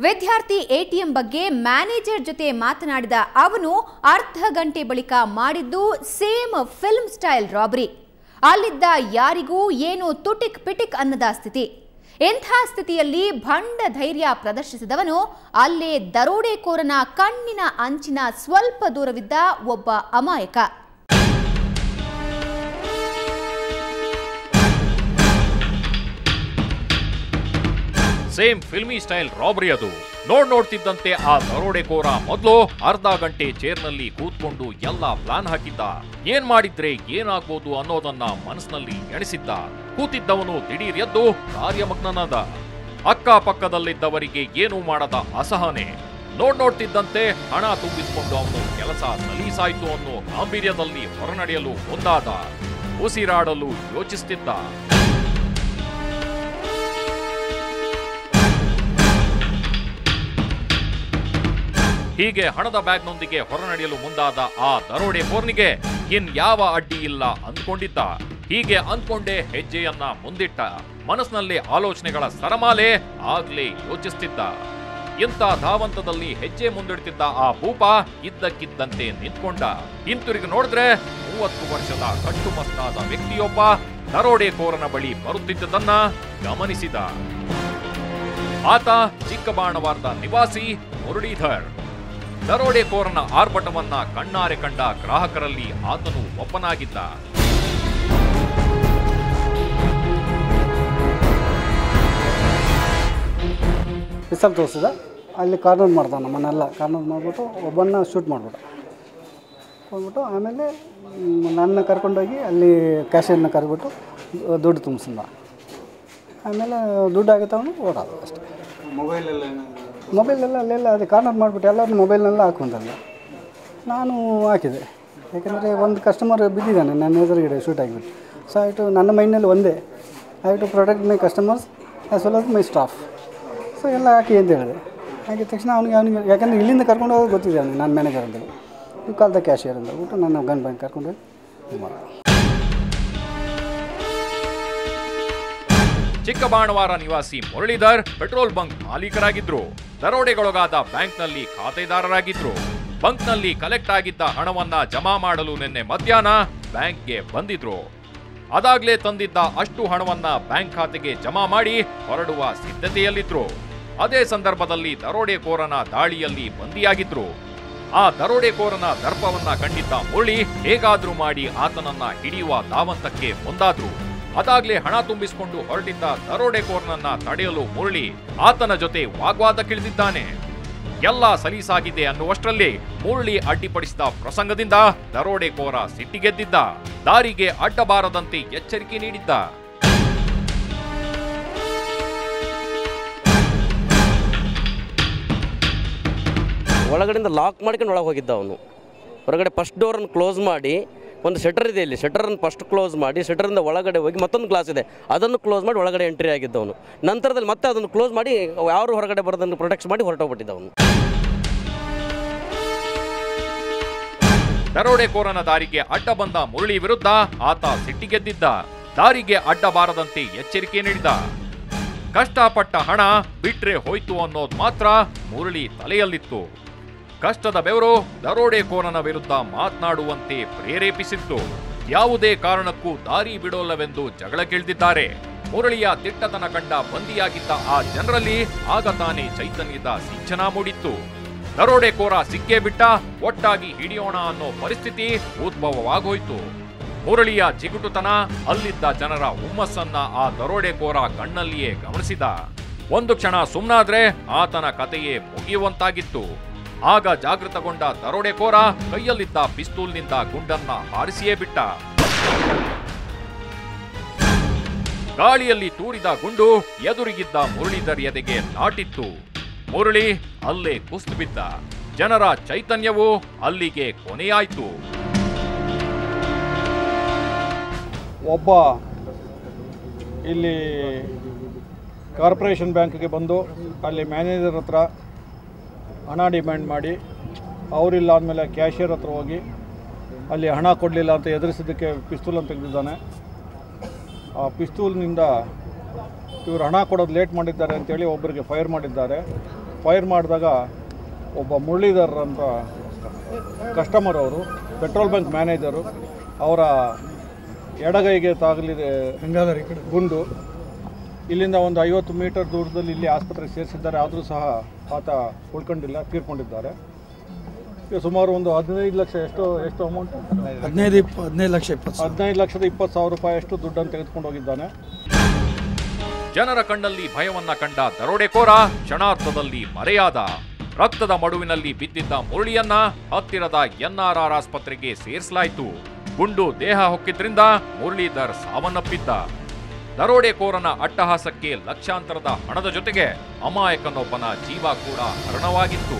ವಿದ್ಯಾರ್ಥಿ ಎಟಿಎಂ ಬಗ್ಗೆ ಮ್ಯಾನೇಜರ್ ಜೊತೆ ಮಾತನಾಡಿದ ಅವನು ಅರ್ಧ ಗಂಟೆ ಬಳಿಕ ಮಾಡಿದ್ದು ಸೇಮ್ ಫಿಲ್ಮ್ ಸ್ಟೈಲ್ ರಾಬರಿ ಅಲ್ಲಿದ್ದ ಯಾರಿಗೂ ಏನು ತುಟಿಕ್ ಪಿಟಿಕ್ ಅನ್ನದ ಸ್ಥಿತಿ ಇಂಥ ಸ್ಥಿತಿಯಲ್ಲಿ ಭಂಡ ಧೈರ್ಯ ಪ್ರದರ್ಶಿಸಿದವನು ಅಲ್ಲೇ ದರೋಡೆಕೋರನ ಕಣ್ಣಿನ ಅಂಚಿನ ಸ್ವಲ್ಪ ದೂರವಿದ್ದ ಒಬ್ಬ ಅಮಾಯಕ ಸೇಮ್ ಫಿಲ್ಮಿ ಸ್ಟೈಲ್ ರಾಬರಿ ಅದು ನೋಡ್ ನೋಡ್ತಿದ್ದಂತೆ ಆ ದರೋಡೆಕೋರ ಮೊದಲು ಅರ್ಧ ಗಂಟೆ ಚೇರ್ನಲ್ಲಿ ಕೂತ್ಕೊಂಡು ಎಲ್ಲ ಪ್ಲಾನ್ ಹಾಕಿದ್ದ ಏನ್ ಮಾಡಿದ್ರೆ ಏನಾಗ್ಬೋದು ಅನ್ನೋದನ್ನ ಮನಸ್ಸಿನಲ್ಲಿ ಎಣಿಸಿದ್ದ ಕೂತಿದ್ದವನು ದಿಢೀರ್ ಎದ್ದು ಕಾರ್ಯಮಗ್ನನಾದ ಅಕ್ಕಪಕ್ಕದಲ್ಲಿದ್ದವರಿಗೆ ಏನೂ ಮಾಡದ ಅಸಹನೆ ನೋಡ್ ನೋಡ್ತಿದ್ದಂತೆ ಹಣ ತುಂಬಿಸಿಕೊಂಡು ಅವನು ಕೆಲಸ ಸಲೀಸಾಯ್ತು ಅನ್ನೋ ಗಾಂಭೀರ್ಯದಲ್ಲಿ ಹೊರನಡೆಯಲು ಮುಂದಾದ ಉಸಿರಾಡಲು ಯೋಚಿಸುತ್ತಿದ್ದ ಹೀಗೆ ಹಣದ ಬ್ಯಾಗ್ನೊಂದಿಗೆ ಹೊರನಡೆಯಲು ಮುಂದಾದ ಆ ದರೋಡೆ ಬೋರ್ನಿಗೆ ಇನ್ ಯಾವ ಅಡ್ಡಿ ಇಲ್ಲ ಅಂದ್ಕೊಂಡಿದ್ದ ಹೀಗೆ ಅಂದ್ಕೊಂಡೇ ಹೆಜ್ಜೆಯನ್ನ ಮುಂದಿಟ್ಟ ಮನಸ್ಸಿನಲ್ಲಿ ಆಲೋಚನೆಗಳ ಸರಮಾಲೆ ಆಗ್ಲೇ ಯೋಚಿಸ್ತಿದ್ದ ಇಂಥ ಧಾವಂತದಲ್ಲಿ ಹೆಜ್ಜೆ ಮುಂದಿಡ್ತಿದ್ದ ಆ ಭೂಪ ಇದ್ದಕ್ಕಿದ್ದಂತೆ ನಿಂತ್ಕೊಂಡ ಹಿಂತಿರುಗಿ ನೋಡಿದ್ರೆ ಮೂವತ್ತು ವರ್ಷದ ಕಟ್ಟುಮಸ್ತಾದ ವ್ಯಕ್ತಿಯೊಬ್ಬ ದರೋಡೆಕೋರನ ಬಳಿ ಬರುತ್ತಿದ್ದುದನ್ನ ಗಮನಿಸಿದ ಆತ ಚಿಕ್ಕಬಾಣವಾರದ ನಿವಾಸಿ ಮುರಳೀಧರ್ ದರೋಡೆಕೋರನ ಆರ್ಭಟವನ್ನ ಕಣ್ಣಾರೆ ಕಂಡ ಗ್ರಾಹಕರಲ್ಲಿ ಆತನು ಒಬ್ಬನಾಗಿದ್ದ ಪಿಸ್ತಲ್ ತೋರಿಸಿದ ಅಲ್ಲಿ ಕಾರ್ನರ್ ಮಾಡ್ದ ನಮ್ಮನ್ನೆಲ್ಲ ಕಾರ್ನರ್ ಮಾಡಿಬಿಟ್ಟು ಒಬ್ಬನ್ನ ಶೂಟ್ ಮಾಡಿಬಿಟ್ಟು ಹೋಗ್ಬಿಟ್ಟು ಆಮೇಲೆ ಮ್, ನನ್ನ ಕರ್ಕೊಂಡೋಗಿ ಅಲ್ಲಿ ಕ್ಯಾಶಿಯರ್ನ ಕರೆದ್ಬಿಟ್ಟು ದುಡ್ಡು ತುಂಬಿಸಿದ ಆಮೇಲೆ ದುಡ್ಡು ಆಗುತ್ತೆ ಅವನು ಓಡೋದು ಅಷ್ಟೇ ಮೊಬೈಲೆಲ್ಲ ಅಲ್ಲೆಲ್ಲ ಅದೇ ಕಾರ್ನರ್ ಮಾಡಿಬಿಟ್ಟು ಎಲ್ಲರೂ ಮೊಬೈಲ್ನೆಲ್ಲ ಹಾಕೊಂಡಲ್ಲ ನಾನು ಹಾಕಿದೆ ಯಾಕೆಂದರೆ ಒಂದು ಕಸ್ಟಮರ್ ಬಿದ್ದಿದ್ದಾನೆ ನನ್ನ ಎದುರುಗಡೆ ಶೂಟ್ ಆಗಿಬಿಟ್ಟು ಸೊ ಆಯಿತು ನನ್ನ ಮೈಂಡ್ನಲ್ಲಿ ಒಂದೇ I to protect my customers as well as my staff so ಎಲ್ಲ ಹಾಕಿ ಅಂತ ಹೇಳಿದೆ ಹಾಕಿದ ತಕ್ಷಣ ಅವನಿಗೆ ಅವನಿಗೆ ಯಾಕಂದರೆ ಇಲ್ಲಿಂದ ಕರ್ಕೊಂಡು ಹೋಗೋದು ಗೊತ್ತಿದೆ ಅವನಿಗೆ ನಾನು ಮ್ಯಾನೇಜರ್ ಅಂತೇಳಿ ಈ ಕಾಲ್ದ ಕ್ಯಾಶಿಯರ್ ಅಂತ ಬಿಟ್ಟು ನನ್ನ ಗನ್ ಬ್ಯಾಂಕ್ ಕರ್ಕೊಂಡು ಹೋಗಿ ಇದು ಮಾಡಿದೆ ಚಿಕ್ಕಬಾಣವಾರ ನಿವಾಸಿ ಮುರಳೀಧರ್ ಪೆಟ್ರೋಲ್ ಬಂಕ್ ಮಾಲೀಕರಾಗಿದ್ರು ದರೋಡೆಗೊಳಗಾದ ಬ್ಯಾಂಕ್ನಲ್ಲಿ ಖಾತೆದಾರರಾಗಿದ್ರು ಬಂಕ್ನಲ್ಲಿ ಕಲೆಕ್ಟ್ ಆಗಿದ್ದ ಹಣವನ್ನ ಜಮಾ ಮಾಡಲು ನಿನ್ನೆ ಮಧ್ಯಾಹ್ನ ಬ್ಯಾಂಕ್ಗೆ ಬಂದಿದ್ರು ಅದಾಗ್ಲೇ ತಂದಿದ್ದ ಅಷ್ಟು ಹಣವನ್ನ ಬ್ಯಾಂಕ್ ಖಾತೆಗೆ ಜಮಾ ಮಾಡಿ ಹೊರಡುವ ಸಿದ್ಧತೆಯಲ್ಲಿದ್ರು ಅದೇ ಸಂದರ್ಭದಲ್ಲಿ ದರೋಡೆಕೋರನ ದಾಳಿಯಲ್ಲಿ ಬಂದಿಯಾಗಿದ್ರು ಆ ದರೋಡೆಕೋರನ ದರ್ಪವನ್ನ ಕಂಡಿದ್ದ ಮುರಳಿ ಹೇಗಾದ್ರೂ ಮಾಡಿ ಆತನನ್ನ ಹಿಡಿಯುವ ಧಾವಂತಕ್ಕೆ ಮುಂದಾದ್ರು ಅದಾಗ್ಲೇ ಹಣ ತುಂಬಿಸಿಕೊಂಡು ಹೊರಟಿದ್ದ ದರೋಡೆಕೋರನನ್ನ ತಡೆಯಲು ಮುರಳಿ ಆತನ ಜೊತೆ ವಾಗ್ವಾದಕ್ಕಿಳಿದಿದ್ದಾನೆ ಎಲ್ಲ ಸಲೀಸಾಗಿದೆ ಅನ್ನುವಷ್ಟರಲ್ಲಿ ಮುರಳಿ ಅಡ್ಡಿಪಡಿಸಿದ ಪ್ರಸಂಗದಿಂದ ದರೋಡೆಕೋರ ಸಿಟ್ಟಿಗೆದ್ದಿದ್ದ ದಾರಿಗೆ ಅಡ್ಡಬಾರದಂತೆ ಎಚ್ಚರಿಕೆ ನೀಡಿದ್ದ ಒಳಗಡೆಯಿಂದ ಲಾಕ್ ಮಾಡ್ಕೊಂಡು ಒಳಗೆ ಹೋಗಿದ್ದ ಅವನು ಹೊರಗಡೆ ಫಸ್ಟ್ ಡೋರನ್ನು ಕ್ಲೋಸ್ ಮಾಡಿ ಒಂದು ಶಟರ್ ಇದೆ ಇಲ್ಲಿ ಶಟರನ್ನು ಫಸ್ಟ್ ಕ್ಲೋಸ್ ಮಾಡಿ ಶಟರಿಂದ ಒಳಗಡೆ ಹೋಗಿ ಮತ್ತೊಂದು ಗ್ಲಾಸ್ ಇದೆ ಅದನ್ನು ಕ್ಲೋಸ್ ಮಾಡಿ ಒಳಗಡೆ ಎಂಟ್ರಿ ಆಗಿದ್ದವನು ನಂತರದಲ್ಲಿ ಮತ್ತೆ ಅದನ್ನು ಕ್ಲೋಸ್ ಮಾಡಿ ಯಾರು ಹೊರಗಡೆ ಬರೋದನ್ನು ಪ್ರೊಟೆಕ್ಟ್ ಮಾಡಿ ಹೊರಟೋಗ್ಬಿಟ್ಟಿದ್ದ ಅವನು ದರೋಡೆಕೋರನ ದಾರಿಗೆ ಅಡ್ಡ ಬಂದ ಮುರಳಿ ವಿರುದ್ಧ ಆತ ಸಿಟ್ಟಿಗೆದ್ದಿದ್ದ ದಾರಿಗೆ ಅಡ್ಡ ಬಾರದಂತೆ ಎಚ್ಚರಿಕೆ ನೀಡಿದ ಕಷ್ಟಪಟ್ಟ ಹಣ ಬಿಟ್ರೆ ಹೋಯ್ತು ಅನ್ನೋದು ಮಾತ್ರ ಮುರಳಿ ತಲೆಯಲ್ಲಿತ್ತು ಕಷ್ಟದ ಬೆವರು ದರೋಡೆಕೋರನ ವಿರುದ್ಧ ಮಾತನಾಡುವಂತೆ ಪ್ರೇರೇಪಿಸಿತ್ತು ಯಾವುದೇ ಕಾರಣಕ್ಕೂ ದಾರಿ ಬಿಡೋಲ್ಲವೆಂದು ಜಗಳಕ್ಕಿಳಿದಿದ್ದಾರೆ ಮುರಳಿಯ ದಿಟ್ಟತನ ಕಂಡ ಬಂದಿಯಾಗಿದ್ದ ಆ ಜನರಲ್ಲಿ ಆಗ ತಾನೇ ಚೈತನ್ಯದ ಸಿಂಚನ ಮೂಡಿತ್ತು ದರೋಡೆಕೋರ ಸಿಕ್ಕೇ ಬಿಟ್ಟ ಒಟ್ಟಾಗಿ ಹಿಡಿಯೋಣ ಅನ್ನೋ ಪರಿಸ್ಥಿತಿ ಉದ್ಭವವಾಗೋಯ್ತು ಮುರಳಿಯ ಜಿಗುಟುತನ ಅಲ್ಲಿದ್ದ ಜನರ ಹುಮ್ಮಸ್ಸನ್ನ ಆ ದರೋಡೆಕೋರ ಕಣ್ಣಲ್ಲಿಯೇ ಗಮನಿಸಿದ ಒಂದು ಕ್ಷಣ ಸುಮ್ನಾದ್ರೆ ಆತನ ಕತೆಯೇ ಮುಗಿಯುವಂತಾಗಿತ್ತು ಆಗ ಜಾಗೃತಗೊಂಡ ದರೋಡೆಕೋರ ಕೈಯಲ್ಲಿದ್ದ ಪಿಸ್ತೂಲ್ನಿಂದ ಗುಂಡನ್ನ ಹಾರಿಸಿಯೇ ಬಿಟ್ಟ ಗಾಳಿಯಲ್ಲಿ ತೂರಿದ ಗುಂಡು ಎದುರಿಗಿದ್ದ ಮುರಳೀಧರ್ ಎದೆಗೆ ನಾಟಿತ್ತು ಮುರಳಿ ಅಲ್ಲೇ ಕುಸ್ತು ಬಿದ್ದ ಜನರ ಚೈತನ್ಯವು ಅಲ್ಲಿಗೆ ಕೊನೆಯಾಯ್ತು ಒಬ್ಬ ಇಲ್ಲಿ ಕಾರ್ಪೊರೇಷನ್ ಬ್ಯಾಂಕ್ಗೆ ಬಂದು ಅಲ್ಲಿ ಮ್ಯಾನೇಜರ್ ಹತ್ರ ಹಣ ಡಿಮ್ಯಾಂಡ್ ಮಾಡಿ ಅವರಿಲ್ಲ ಅಂದಮೇಲೆ ಕ್ಯಾಶಿಯರ್ ಹತ್ರ ಹೋಗಿ ಅಲ್ಲಿ ಹಣ ಕೊಡಲಿಲ್ಲ ಅಂತ ಎದುರಿಸಿದ್ದಕ್ಕೆ ಪಿಸ್ತೂಲನ್ನು ತೆಗೆದಿದ್ದಾನೆ ಆ ಪಿಸ್ತೂಲ್ನಿಂದ ಇವರು ಹಣ ಕೊಡೋದು ಲೇಟ್ ಮಾಡಿದ್ದಾರೆ ಅಂತೇಳಿ ಒಬ್ಬರಿಗೆ ಫೈರ್ ಮಾಡಿದ್ದಾರೆ ಫೈರ್ ಮಾಡಿದಾಗ ಒಬ್ಬ ಮುರಳೀಧರ್ ಅಂತ ಕಸ್ಟಮರ್ ಅವರು ಪೆಟ್ರೋಲ್ ಬಂಕ್ ಮ್ಯಾನೇಜರು ಅವರ ಎಡಗೈಗೆ ತಾಗಲಿದೆ ಗುಂಡು ಇಲ್ಲಿಂದ ಒಂದು ಐವತ್ತು ಮೀಟರ್ ದೂರದಲ್ಲಿ ಇಲ್ಲಿ ಆಸ್ಪತ್ರೆಗೆ ಸೇರಿಸಿದ್ದಾರೆ ಆದರೂ ಸಹ ಆತ ಉಳ್ಕೊಂಡಿಲ್ಲ ತೀರ್ಕೊಂಡಿದ್ದಾರೆ ಈಗ ಸುಮಾರು ಒಂದು ಹದಿನೈದು ಲಕ್ಷ ಎಷ್ಟು ಎಷ್ಟು ಅಮೌಂಟ್ ಹದಿನೈದು ಇಪ್ಪ ಹದಿನೈದು ಲಕ್ಷ ಇಪ್ಪತ್ತು ಸಾವಿರ ಹದಿನೈದು ಲಕ್ಷದ ಇಪ್ಪತ್ತು ಸಾವಿರ ರೂಪಾಯಿ ಅಷ್ಟು ದುಡ್ಡನ್ನು ತೆಗೆದುಕೊಂಡು ಹೋಗಿದ್ದಾನೆ ಜನರ ಕಣ್ಣಲ್ಲಿ ಭಯವನ್ನ ಕಂಡ ದರೋಡೆಕೋರ ಕ್ಷಣಾರ್ಧದಲ್ಲಿ ಮರೆಯಾದ ರಕ್ತದ ಮಡುವಿನಲ್ಲಿ ಬಿದ್ದಿದ್ದ ಮುರಳಿಯನ್ನ ಹತ್ತಿರದ ಎನ್ಆರ್ಆರ್ ಆಸ್ಪತ್ರೆಗೆ ಸೇರಿಸಲಾಯಿತು ಗುಂಡು ದೇಹ ಹೊಕ್ಕಿದ್ರಿಂದ ಮುರಳೀಧರ್ ಸಾವನ್ನಪ್ಪಿದ್ದ ದರೋಡೆಕೋರನ ಅಟ್ಟಹಾಸಕ್ಕೆ ಲಕ್ಷಾಂತರದ ಹಣದ ಜೊತೆಗೆ ಅಮಾಯಕನೊಬ್ಬನ ಜೀವ ಕೂಡ ಹರಣವಾಗಿತ್ತು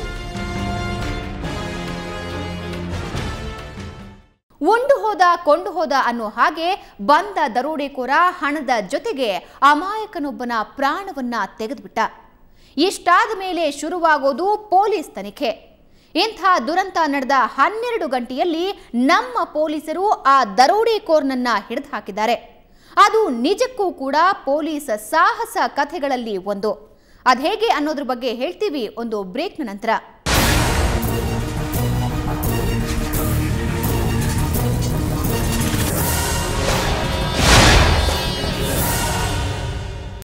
ಉಂಡು ಹೋದ ಕೊಂಡು ಹೋದ ಅನ್ನೋ ಹಾಗೆ ಬಂದ ದರೋಡೆಕೋರ ಹಣದ ಜೊತೆಗೆ ಅಮಾಯಕನೊಬ್ಬನ ಪ್ರಾಣವನ್ನ ತೆಗೆದುಬಿಟ್ಟ ಇಷ್ಟಾದ ಮೇಲೆ ಶುರುವಾಗೋದು ಪೊಲೀಸ್ ತನಿಖೆ ಇಂಥ ದುರಂತ ನಡೆದ ಹನ್ನೆರಡು ಗಂಟೆಯಲ್ಲಿ ನಮ್ಮ ಪೊಲೀಸರು ಆ ದರೋಡೆಕೋರ್ನನ್ನ ಹಿಡಿದು ಹಾಕಿದ್ದಾರೆ ಅದು ನಿಜಕ್ಕೂ ಕೂಡ ಪೊಲೀಸ್ ಸಾಹಸ ಕಥೆಗಳಲ್ಲಿ ಒಂದು ಅದೇಗೆ ಅನ್ನೋದ್ರ ಬಗ್ಗೆ ಹೇಳ್ತೀವಿ ಒಂದು ಬ್ರೇಕ್ನ ನಂತರ